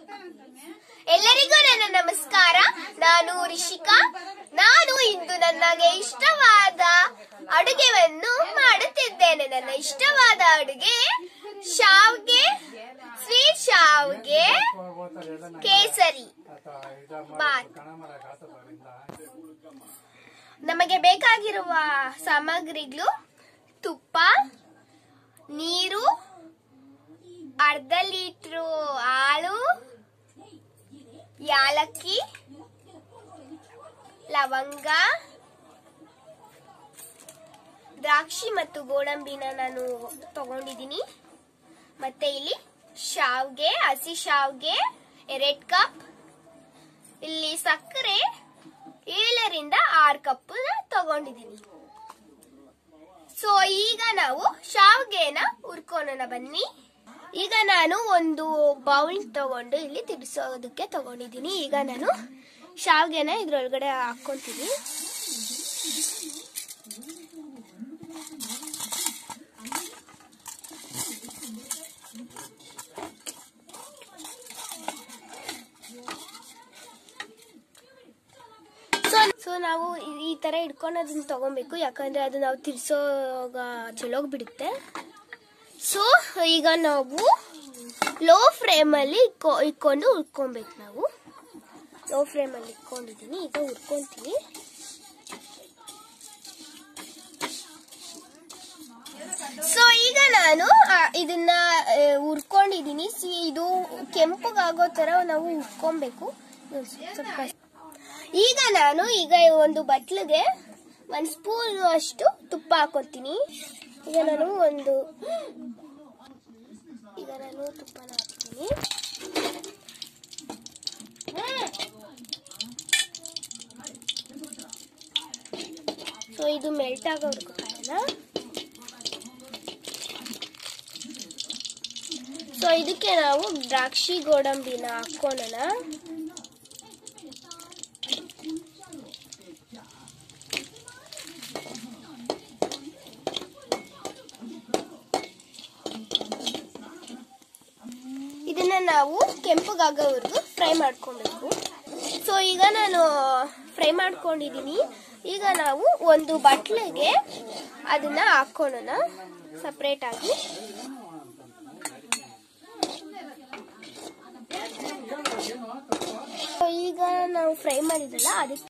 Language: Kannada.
ಎಲ್ಲರಿಗೂ ನನ್ನ ನಮಸ್ಕಾರ ನಾನು ರಿಷಿಕಾ ನಾನು ಇಂದು ನನಗೆ ಇಷ್ಟವಾದ ಅಡುಗೆಯನ್ನು ಮಾಡುತ್ತಿದ್ದೇನೆ ನನ್ನ ಇಷ್ಟವಾದ ಅಡುಗೆ ಶಾವ್ಗೆ ಸ್ವೀಟ್ ಶಾವ್ಗೆ ಕೇಸರಿ ಬಾತ್ ನಮಗೆ ಬೇಕಾಗಿರುವ ಸಾಮಗ್ರಿಗಳು ತುಪ್ಪ ನೀರು ಅರ್ಧ ಲೀಟ್ರು ಹಾಲು ಯಾಲಕ್ಕಿ ಲವಂಗ ದ್ರಾಕ್ಷಿ ಮತ್ತು ಗೋಡಂಬಿನ ನಾನು ತಗೊಂಡಿದ್ದೀನಿ ಮತ್ತೆ ಇಲ್ಲಿ ಶಾವ್ಗೆ ಹಸಿ ಶಾವ್ಗೆ ಎರಡ್ ಕಪ್ ಇಲ್ಲಿ ಸಕ್ಕರೆ ಏಳರಿಂದ ಆರು ಕಪ್ ತಗೊಂಡಿದ್ದೀನಿ ಸೊ ಈಗ ನಾವು ಶಾವ್ಗೆನ ಹುರ್ಕೊಳ್ಳೋಣ ಬನ್ನಿ ಈಗ ನಾನು ಒಂದು ಬೌಲ್ ತಗೊಂಡು ಇಲ್ಲಿ ತಿರ್ಸೋದಕ್ಕೆ ತಗೊಂಡಿದ್ದೀನಿ ಈಗ ನಾನು ಶಾವ್ಗೆನ ಇದ್ರೊಳಗಡೆ ಹಾಕ್ಕೊಂತೀನಿ ಸೊ ಸೊ ನಾವು ಈ- ಈ ತರ ಇಟ್ಕೊಂಡು ಅದನ್ನ ತಗೊಬೇಕು ಯಾಕಂದ್ರೆ ಅದು ನಾವು ತಿರ್ಸೋಗ ಚಲೋಗ್ ಬಿಡುತ್ತೆ ಸೊ ಈಗ ನಾವು ಲೋ ಫ್ಲೇಮಲ್ಲಿ ಇಕ್ಕೊ ಇಕ್ಕೊಂಡು ಹುರ್ಕೊಬೇಕು ನಾವು ಲೋ ಫ್ಲೇಮಲ್ಲಿ ಇಟ್ಕೊಂಡಿದ್ದೀನಿ ಈಗ ಹುರ್ಕೊಂತೀನಿ ಸೊ ಈಗ ನಾನು ಆ, ಇದನ್ನ ಆ, ಹುರ್ಕೊಂಡಿದ್ದೀನಿ ಸಿ ಇದು ಕೆಂಪಗಾಗೋ ತರ ನಾವು ಹುರ್ಕೊಬೇಕು ಸ್ವಲ್ಪ ಈಗ ನಾನು ಈಗ ಒಂದು ಬಟ್ಲಿಗೆ ಒಂದ್ ಸ್ಪೂನ್ ಅಷ್ಟು ತುಪ್ಪ ಹಾಕೋತೀನಿ ಈಗ ನಾನು ಒಂದು ಈಗ ನಾನು ತುಪ್ಪನ ಹಾಕ್ತೀನಿ ಸೊ ಇದು ಮೆಲ್ಟ್ ಆಗೋವರೆಗೂ ಕಾಯೋಣ ಸೊ ಇದಕ್ಕೆ ನಾವು ದ್ರಾಕ್ಷಿ ಗೋಡಂಬಿನ ಹಾಕೋಣ ಇದನ್ನ ನಾವು ಕೆಂಪಗಾಗೋವರೆಗೂ ಫ್ರೈ ಮಾಡ್ಕೊಬೇಕು ಸೊ ಈಗ ನಾನು ಫ್ರೈ ಮಾಡ್ಕೊಂಡಿದ್ದೀನಿ ಈಗ ನಾವು ಒಂದು ಬಟ್ಲಿಗೆ ಅದನ್ನ ಹಾಕೋಣ ಸಪ್ರೇಟ್ ಆಗಿ So, ಈಗ ನಾವು ಫ್ರೈ ಮಾಡಿದ್ರಲ್ಲ ಅದಕ್ಕೆ